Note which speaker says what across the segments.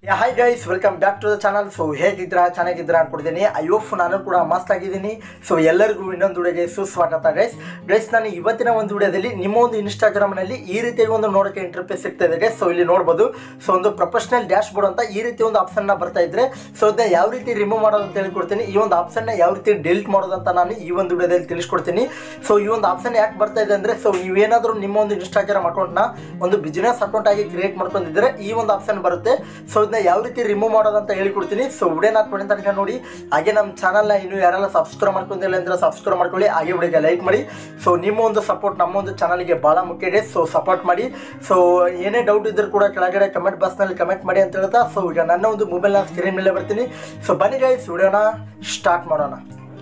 Speaker 1: hi guys welcome back to the channel so ಹೇಗಿದ್ದೀರಾ ಚೆನ್ನಾಗಿದ್ದೀರಾ ಅನ್ಕೊಡ್ತೀನಿ I hope ನಾನು ಕೂಡ ಮಸ್ತ್ ಆಗಿದ್ದೀನಿ ಸೊ ಎಲ್ಲರಿಗೂ ಇನ್ನೊಂದು ವಿಡಿಯೋಗೆ ಸುಸ್ವಾಗತ ಗೈಸ್ ಗೈಸ್ ನಾನು ಇವತ್ತಿನ ಒಂದು ವಿಡಿಯೋದಲ್ಲಿ ನಿಮ್ಮ ಒಂದು ಇನ್ಸ್ಟಾಗ್ರಾಮ್ನಲ್ಲಿ ಈ ರೀತಿಯಾಗಿ ಒಂದು ನೋಡೋಕ್ಕೆ ಇಂಟರ್ಫೇಸ್ ಸಿಗ್ತಾ ಇದೆ ಸೊ ಇಲ್ಲಿ ನೋಡ್ಬೋದು ಸೊ ಒಂದು ಪ್ರೊಫೆಷನಲ್ ಡ್ಯಾಶ್ ಬೋರ್ಡ್ ಅಂತ ಈ ರೀತಿ ಒಂದು ಆಪ್ಷನ್ನ ಬರ್ತಾ ಇದ್ರೆ ಸೊ ಅದನ್ನ ಯಾವ ರೀತಿ ರಿಮೂವ್ ಮಾಡೋದು ಅಂತ ಹೇಳ್ಕೊಡ್ತೀನಿ ಈ ಒಂದು ಆಪ್ಷನ್ನ ಯಾವ ರೀತಿ ಡಿಲೀಟ್ ಮಾಡೋದು ಅಂತ ನಾನು ಈ ಒಂದು ವಿಡಿಯೋದಲ್ಲಿ ತಿಳಿಸ್ಕೊಡ್ತೀನಿ ಸೊ ಈ ಒಂದು ಆಪ್ಷನ್ ಯಾಕೆ ಬರ್ತಾ ಇದೆ ಅಂದರೆ ಸೊ ನೀವೇನಾದರೂ ನಿಮ್ಮ ಒಂದು ಇನ್ಸ್ಟಾಗ್ರಾಮ್ ಅಕೌಂಟ್ನ ಒಂದು ಬಿಸ್ನೆಸ್ ಅಕೌಂಟ್ ಆಗಿ ಕ್ರಿಯೇಟ್ ಮಾಡ್ಕೊಂಡಿದ್ರೆ ಈ ಒಂದು ಆಪ್ಷನ್ ಬರುತ್ತೆ ಸೊ ಇದನ್ನ ಯಾವ ರೀತಿ ರಿಮೂವ್ ಮಾಡೋದು ಅಂತ ಹೇಳಿಕೊಡ್ತೀನಿ ಸೊ ವಿಡಿಯೋನ ಕೊನೆ ತನಕ ನೋಡಿ ಹಾಗೆ ನಮ್ಮ ಚಾನಲ್ನ ಇನ್ನು ಯಾರೆಲ್ಲ ಸಬ್ಸ್ಕ್ರೈಬ್ ಮಾಡ್ಕೊಂಡಿಲ್ಲ ಅಂದರೆ ಸಬ್ಸ್ಕ್ರೈಬ್ ಮಾಡ್ಕೊಳ್ಳಿ ಹಾಗೆ ವಿಡಿಯೋಗೆ ಲೈಕ್ ಮಾಡಿ ಸೊ ನಿಮ್ಮ ಒಂದು ಸಪೋರ್ಟ್ ನಮ್ಮ ಒಂದು ಚಾನಲ್ಗೆ ಭಾಳ ಮುಖ್ಯ ಇದೆ ಸೊ ಸಪೋರ್ಟ್ ಮಾಡಿ ಸೊ ಏನೇ ಡೌಟ್ ಇದ್ರೂ ಕೂಡ ಕೆಳಗಡೆ ಕಮೆಂಟ್ ಬಾಕ್ಸ್ನಲ್ಲಿ ಕಮೆಂಟ್ ಮಾಡಿ ಅಂತ ಹೇಳ್ತಾ ಸೊ ಈಗ ನನ್ನ ಒಂದು ಮೊಬೈಲ್ನ ಸ್ಕ್ರೀನ್ ಮೇಲೆ ಬರ್ತೀನಿ ಸೊ ಬನ್ನಿ ಗೈಸ್ ವಿಡಿಯೋನ ಸ್ಟಾರ್ಟ್ ಮಾಡೋಣ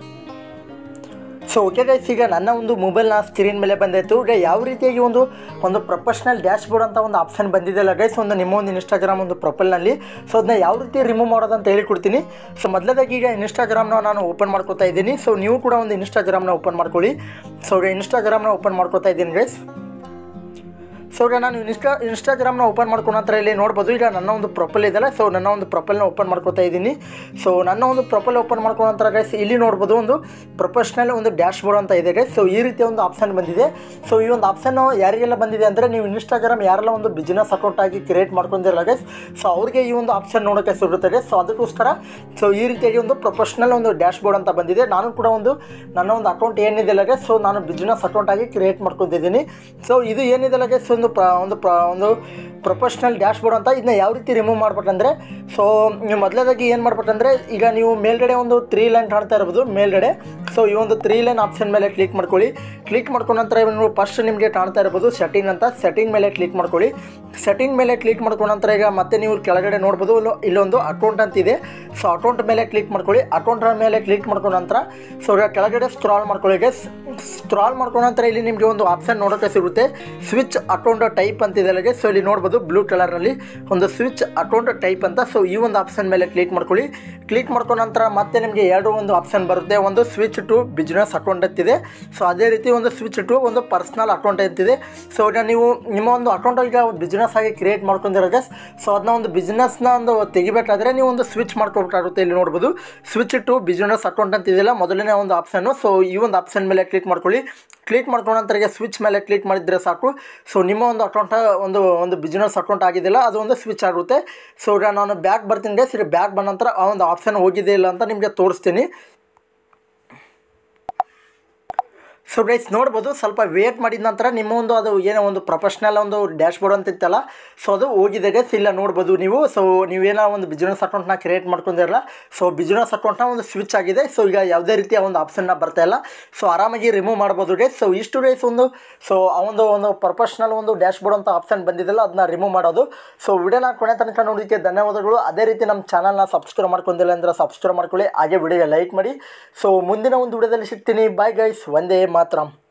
Speaker 1: ಸೊ ಓಕೆ ಗೈಸ್ ಈಗ ನನ್ನ ಒಂದು ಮೊಬೈಲ್ನ ಸ್ಕ್ರೀನ್ ಮೇಲೆ ಬಂದಾಯಿತು ಈಗ ಯಾವ ರೀತಿಯಾಗಿ ಒಂದು ಒಂದು ಪ್ರೊಫೆಷ್ನಲ್ ಡ್ಯಾಶ್ ಬೋರ್ಡ್ ಅಂತ ಒಂದು ಆಪ್ಷನ್ ಬಂದಿದೆಯಲ್ಲ ಗೈಸ್ ಒಂದು ನಿಮ್ಮ ಒಂದು ಇನ್ಸ್ಟಾಗ್ರಾಮ್ ಒಂದು ಪ್ರೊಫೈಲ್ನಲ್ಲಿ ಸೊ ಅದನ್ನ ಯಾವ ರೀತಿ ರಿಮೂವ್ ಮಾಡೋದು ಅಂತ ಹೇಳಿಕೊಡ್ತೀನಿ ಸೊ ಮೊದಲದಾಗಿ ಈಗ ಇನ್ಸ್ಟಾಗ್ರಾಮ್ನ ನಾನು ಓಪನ್ ಮಾಡ್ಕೋತಾ ಇದ್ದೀನಿ ಸೊ ನೀವು ಕೂಡ ಒಂದು ಇನ್ಸ್ಟಾಗ್ರಾಮ್ನ ಓಪನ್ ಮಾಡ್ಕೊಳ್ಳಿ ಸೊ ಈಗ ಇನ್ಸ್ಟಾಗ್ರಾಮ್ನ ಓಪನ್ ಮಾಡ್ಕೋತಾ ಇದ್ದೀನಿ ಗೈಸ್ ಸೊ ಈಗ ನಾನು ಇನ್ಸ್ಟಾ ಇನ್ಸ್ಟಾಗ್ರಾಮ್ನ ಓಪನ್ ಮಾಡ್ಕೊಂಡ ನಂತರ ಇಲ್ಲಿ ನೋಡ್ಬೋದು ಈಗ ನನ್ನ ಒಂದು ಪ್ರೊಫೈಲ್ ಇದೆಯಲ್ಲ ಸೊ ನನ್ನ ಒಂದು ಪ್ರೊಫೈಲ್ನ ಓಪನ್ ಮಾಡ್ಕೊತಾ ಇದ್ದೀನಿ ಸೊ ನನ್ನ ಒಂದು ಪ್ರೊಫೈಲ್ ಓಪನ್ ಮಾಡ್ಕೊಂಡ ನಂತರ ಗೈಸ್ ಇಲ್ಲಿ ನೋಡ್ಬೋದು ಒಂದು ಪ್ರೊಫೆಷ್ನಲ್ ಒಂದು ಡ್ಯಾಶ್ ಬೋರ್ಡ್ ಅಂತ ಇದೆ ಗೈಸ್ ಸೊ ಈ ರೀತಿಯ ಒಂದು ಆಪ್ಷನ್ ಬಂದಿದೆ ಸೊ ಈ ಒಂದು ಆಪ್ಷನ್ ಯಾರಿಗೆಲ್ಲ ಬಂದಿದೆ ಅಂದರೆ ನೀವು ಇನ್ಸ್ಟಾಗ್ರಾಮ್ ಯಾರೆಲ್ಲ ಒಂದು ಬಿಸ್ನೆಸ್ ಅಕೌಂಟ್ ಆಗಿ ಕ್ರಿಯೇಟ್ ಮಾಡ್ಕೊಂಡಿರಲ್ಲ ಗೈಸ್ ಸೊ ಅವ್ರಿಗೆ ಈ ಒಂದು ಆಪ್ಷನ್ ನೋಡೋಕ್ಕೆ ಸಿಗುತ್ತೆ ಸೊ ಅದಕ್ಕೋಸ್ಕರ ಸೊ ಈ ರೀತಿಯಾಗಿ ಒಂದು ಪ್ರೊಫೆಷ್ನಲ್ ಒಂದು ಡ್ಯಾಶ್ ಬೋರ್ಡ್ ಅಂತ ಬಂದಿದೆ ನಾನು ಕೂಡ ಒಂದು ನನ್ನ ಒಂದು ಅಕೌಂಟ್ ಏನಿದೆಲ್ಲ ಗೈಸ್ ಸೊ ನಾನು ಬಿಸ್ನೆಸ್ ಅಕೌಂಟ್ ಆಗಿ ಕ್ರಿಯೇಟ್ ಮಾಡ್ಕೊಂಡಿದ್ದೀನಿ ಸೊ ಇದು ಏನಿದೆಲ್ಲ ಗೈಸ್ ಒಂದು ಪ್ರ ಒಂದು ಪ್ರ ಒಂದು ಪ್ರೊಫೆಷ್ನಲ್ ಡ್ಯಾಶ್ ಬೋರ್ಡ್ ಅಂತ ಇದನ್ನ ಯಾವ ರೀತಿ ರಿಮೂವ್ ಮಾಡ್ಬೇಕಂದ್ರೆ ಸೊ ನೀವು ಮೊದಲೇದಾಗಿ ಏನು ಮಾಡ್ಬೇಕಂದ್ರೆ ಈಗ ನೀವು ಮೇಲ್ಗಡೆ ಒಂದು ತ್ರೀ ಲೈನ್ ಕಾಣ್ತಾ ಇರ್ಬೋದು ಮೇಲ್ಗಡೆ ಸೊ ಈ ಒಂದು ತ್ರೀ ಲೈನ್ ಆಪ್ಷನ್ ಮೇಲೆ ಕ್ಲಿಕ್ ಮಾಡ್ಕೊಳ್ಳಿ ಕ್ಲಿಕ್ ಮಾಡ್ಕೊಂಡ ನಂತರ ನೀವು ಫಸ್ಟ್ ನಿಮಗೆ ಕಾಣ್ತಾ ಇರ್ಬೋದು ಸೆಟ್ಟಿಂಗ್ ಅಂತ ಸೆಟ್ಟಿಂಗ್ ಮೇಲೆ ಕ್ಲಿಕ್ ಮಾಡ್ಕೊಳ್ಳಿ ಸೆಟ್ಟಿಂಗ್ ಮೇಲೆ ಕ್ಲಿಕ್ ಮಾಡ್ಕೊಂಡ ನಂತರ ಈಗ ಮತ್ತೆ ನೀವು ಕೆಳಗಡೆ ನೋಡ್ಬೋದು ಇಲ್ಲೊ- ಇಲ್ಲೊಂದು ಅಕೌಂಟ್ ಅಂತ ಇದೆ ಸೊ ಅಕೌಂಟ್ ಮೇಲೆ ಕ್ಲಿಕ್ ಮಾಡ್ಕೊಳ್ಳಿ ಅಕೌಂಟ್ ಮೇಲೆ ಕ್ಲಿಕ್ ಮಾಡ್ಕೊಂಡ ನಂತರ ಸೊ ಈಗ ಕೆಳಗಡೆ ಸ್ಕ್ರಾಲ್ ಮಾಡ್ಕೊಳ್ಳಿ ಸ್ಕ್ರಾಲ್ ಮಾಡ್ಕೊಂಡ ನಂತರ ಇಲ್ಲಿ ನಿಮಗೆ ಒಂದು ಆಪ್ಷನ್ ನೋಡೋಕ್ಕೆ ಸಿಗುತ್ತೆ ಸ್ವಿಚ್ ಅಕೌಂಟ್ ಟೈಪ್ ಅಂತ ಇದೆ ಸೊ ಇಲ್ಲಿ ನೋಡ್ಬೋದು ಬ್ಲೂ ಕಲರ್ನಲ್ಲಿ ಒಂದು ಸ್ವಿಚ್ ಅಕೌಂಟ್ ಟೈಪ್ ಅಂತ ಸೊ ಈ ಒಂದು ಆಪ್ಷನ್ ಮೇಲೆ ಕ್ಲಿಕ್ ಮಾಡ್ಕೊಳ್ಳಿ ಕ್ಲಿಕ್ ಮಾಡ್ಕೊಂಡ ನಂತರ ಮತ್ತೆ ನಿಮಗೆ ಎರಡು ಒಂದು ಆಪ್ಷನ್ ಬರುತ್ತೆ ಒಂದು ಸ್ವಿಚ್ ಟು ಬಿಸ್ನೆಸ್ ಅಕೌಂಟ್ ಅಂತಿದೆ ಸೊ ಅದೇ ರೀತಿ ಒಂದು ಸ್ವಿಚ್ ಟು ಒಂದು ಪರ್ಸ್ನಲ್ ಅಕೌಂಟ್ ಅಂತಿದೆ ಸೊ ಈಗ ನೀವು ನಿಮ್ಮ ಒಂದು ಅಕೌಂಟ್ ಈಗ ಬಿಸ್ನೆಸ್ ಆಗಿ ಕ್ರಿಯೇಟ್ ಮಾಡ್ಕೊಂಡಿರೋ ಸೊ ಅದನ್ನ ಒಂದು ಬಿಸ್ನೆಸ್ನ ಒಂದು ತೆಗಿಬೇಕಾದ್ರೆ ನೀವು ಒಂದು ಸ್ವಿಚ್ ಮಾಡ್ಕೋಬೇಕಾಗುತ್ತೆ ಇಲ್ಲಿ ನೋಡ್ಬೋದು ಸ್ವಿಚ್ ಟು ಬಿಸ್ನೆಸ್ ಅಕೌಂಟ್ ಅಂತ ಇದೆಯಲ್ಲ ಮೊದಲನೇ ಒಂದು ಆಪ್ಷನ್ನು ಸೊ ಈ ಒಂದು ಆಪ್ಷನ್ ಮೇಲೆ ಕ್ಲಿಕ್ ಮಾಡ್ಕೊಳ್ಳಿ ಕ್ಲಿಕ್ ಮಾಡ್ಕೊಂಡ ನಂತರ ಈಗ ಸ್ವಿಚ್ ಮೇಲೆ ಕ್ಲಿಕ್ ಮಾಡಿದರೆ ಸಾಕು ಸೊ ನಿಮ್ಮ ಒಂದು ಅಕೌಂಟ್ ಒಂದು ಒಂದು ಬಿಸ್ನೆಸ್ ಅಕೌಂಟ್ ಆಗಿದೆಯಲ್ಲ ಅದು ಒಂದು ಸ್ವಿಚ್ ಆಗುತ್ತೆ ಸೊ ಈಗ ನಾನು ಬ್ಯಾಗ್ ಬರ್ತೀನಿ ಸರಿ ಬ್ಯಾಗ್ ಬಂದ ನಂತರ ಆ ಒಂದು ಆಪ್ಷನ್ ಹೋಗಿದೆ ಇಲ್ಲ ಅಂತ ನಿಮಗೆ ತೋರಿಸ್ತೀನಿ ಸೊ ಗೈಸ್ ನೋಡ್ಬೋದು ಸ್ವಲ್ಪ ವೇಟ್ ಮಾಡಿದ ನಂತರ ನಿಮ್ಮ ಒಂದು ಅದು ಏನೋ ಒಂದು ಪ್ರೊಫೆಷ್ನಲ್ ಒಂದು ಡ್ಯಾಶ್ ಬೋರ್ಡ್ ಅಂತ ಇತ್ತಲ್ಲ ಸೊ ಅದು ಹೋಗಿದೆ ಗೈಸ್ ಇಲ್ಲ ನೋಡ್ಬೋದು ನೀವು ಸೊ ನೀವೇನೋ ಒಂದು ಬಿಸ್ನೆಸ್ ಅಕೌಂಟ್ನ ಕ್ರಿಯೇಟ್ ಮಾಡ್ಕೊಂಡಿರಲ್ಲ ಸೊ ಬಿಸ್ನೆಸ್ ಅಕೌಂಟ್ನ ಒಂದು ಸ್ವಿಚ್ ಆಗಿದೆ ಸೊ ಈಗ ಯಾವುದೇ ರೀತಿಯ ಒಂದು ಆಪ್ಷನ್ನ ಬರ್ತಾ ಇಲ್ಲ ಸೊ ಆರಾಮಾಗಿ ರಿಮೂವ್ ಮಾಡ್ಬೋದು ಗೈಸ್ ಸೊ ಇಷ್ಟು ಗೈಸ್ ಒಂದು ಸೊ ಆ ಒಂದು ಒಂದು ಪ್ರೊಫೆಷ್ನಲ್ ಒಂದು ಡ್ಯಾಶ್ ಬೋರ್ಡ್ ಅಂತ ಆಪ್ಷನ್ ಬಂದಿದ್ದಲ್ಲ ಅದನ್ನ ರಿಮೂವ್ ಮಾಡೋದು ಸೊ ವಿಡಿಯೋನ ಕೊನೆ ತನಕ ನೋಡೋದಕ್ಕೆ ಧನ್ಯವಾದಗಳು ಅದೇ ರೀತಿ ನಮ್ಮ ಚಾನಲ್ನ ಸಬ್ಸ್ಕ್ರೈಬ್ ಮಾಡ್ಕೊಂಡಿಲ್ಲ ಅಂದರೆ ಸಬ್ಸ್ಕ್ರೈಬ್ ಮಾಡ್ಕೊಳ್ಳಿ ಹಾಗೆ ವಿಡಿಯೋಗೆ ಲೈಕ್ ಮಾಡಿ ಸೊ ಮುಂದಿನ ಒಂದು ವಿಡಿಯೋದಲ್ಲಿ ಸಿಗ್ತೀನಿ ಬಾಯ್ ಗೈಸ್ ಒಂದೇ ಮಾತ್ರ